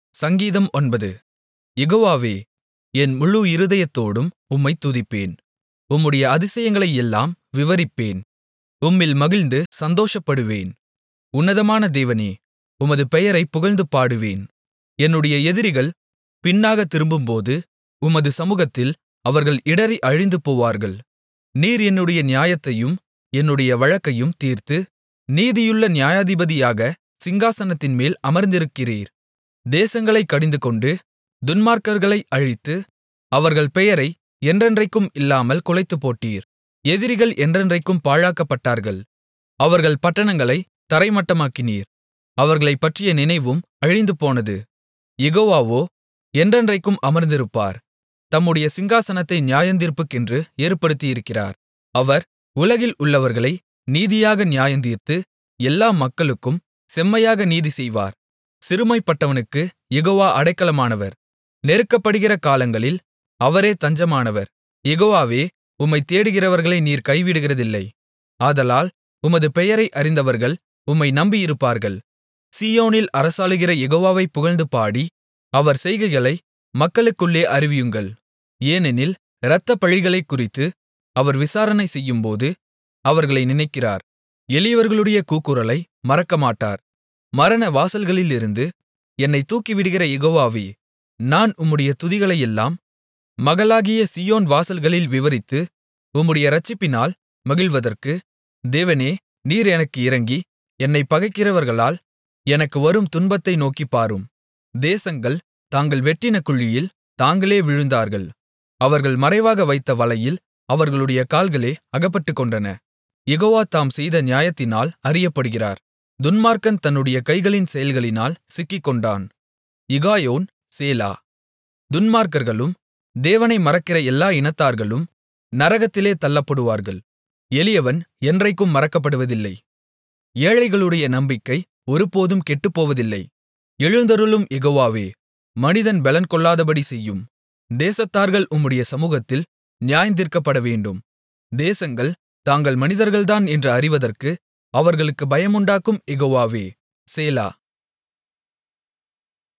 சங்கீதம் ஒன்பது யெகோவாவே என் முழு இருதயத்தோடும் உம்மைத் துதிப்பேன் உம்முடைய அதிசயங்களையெல்லாம் விவரிப்பேன் உம்மில் மகிழ்ந்து சந்தோஷப்படுவேன் உன்னதமான தேவனே உமது பெயரைப் புகழ்ந்து பாடுவேன் என்னுடைய எதிரிகள் பின்னாகத் திரும்பும்போது உமது சமுகத்தில் அவர்கள் இடறி அழிந்துபோவார்கள் நீர் என்னுடைய நியாயத்தையும் என்னுடைய வழக்கையும் தீர்த்து நீதியுள்ள நியாயாதிபதியாக சிங்காசனத்தின்மேல் அமர்ந்திருக்கிறீர் தேசங்களைக் கடிந்துகொண்டு துன்மார்க்கர்களை அழித்து அவர்கள் பெயரை என்றென்றைக்கும் இல்லாமல் குலைத்துப்போட்டீர் எதிரிகள் என்றென்றைக்கும் பாழாக்கப்பட்டார்கள் அவர்கள் பட்டணங்களைத் தரைமட்டமாக்கினீர் அவர்களைப் பற்றிய நினைவும் அழிந்துபோனது யெகோவாவோ என்றென்றைக்கும் அமர்ந்திருப்பார் தம்முடைய சிங்காசனத்தை நியாயந்தீர்ப்புக்கென்று ஏற்படுத்தியிருக்கிறார் அவர் உலகில் உள்ளவர்களை நீதியாக நியாயந்தீர்த்து எல்லா மக்களுக்கும் செம்மையாக நீதிசெய்வார் சிறுமைப்பட்டவனுக்குக் யெகோவா அடைக்கலமானவர் நெருக்கப்படுகிற காலங்களில் அவரே தஞ்சமானவர் யெகோவாவே உம்மைத் தேடுகிறவர்களை நீர் கைவிடுகிறதில்லை ஆதலால் உமது பெயரை அறிந்தவர்கள் உம்மை நம்பியிருப்பார்கள் சீயோனில் அரசாளுகிற யெகோவாவைப் புகழ்ந்து பாடி அவர் செய்கைகளை மக்களுக்குள்ளே அறிவியுங்கள் ஏனெனில் இரத்தப்பழிகளைக் குறித்து அவர் விசாரணை செய்யும்போது அவர்களை நினைக்கிறார் எளியவர்களுடைய கூக்குரலை மறக்கமாட்டார் மரண வாசல்களிலிருந்து என்னைத் தூக்கிவிடுகிற யெகோவாவே நான் உம்முடைய துதிகளையெல்லாம் மகளாகிய சீயோன் வாசல்களில் விவரித்து உம்முடைய இரட்சிப்பினால் மகிழ்வதற்கு தேவனே நீர் எனக்கு இரங்கி என்னைப் பகைக்கிறவர்களால் எனக்கு வரும் துன்பத்தை நோக்கிப் பாரும் தேசங்கள் தாங்கள் வெட்டின குழியில் தாங்களே விழுந்தார்கள் அவர்கள் மறைவாக வைத்த வலையில் அவர்களுடைய கால்களே அகப்பட்டுக்கொண்டன யெகோவா தாம் செய்த நியாயத்தினால் அறியப்படுகிறார் துன்மார்க்கன் தன்னுடைய கைகளின் செயல்களினால் சிக்கிக்கொண்டான் இகாயோன் சேலா துன்மார்க்கர்களும் தேவனை மறக்கிற எல்லா இனத்தார்களும் நரகத்திலே தள்ளப்படுவார்கள் எளியவன் என்றைக்கும் மறக்கப்படுவதில்லை ஏழைகளுடைய நம்பிக்கை ஒருபோதும் கெட்டுப்போவதில்லை எழுந்தருளும் யெகோவாவே மனிதன் பெலன் கொள்ளாதபடி செய்யும் தேசத்தார்கள் உம்முடைய சமூகத்தில் நியாயந்தீர்க்கப்படவேண்டும் தேசங்கள் தாங்கள் மனிதர்கள்தான் என்று அறிவதற்கு அவர்களுக்கு பயமுண்டாக்கும் யெகோவாவே சேலா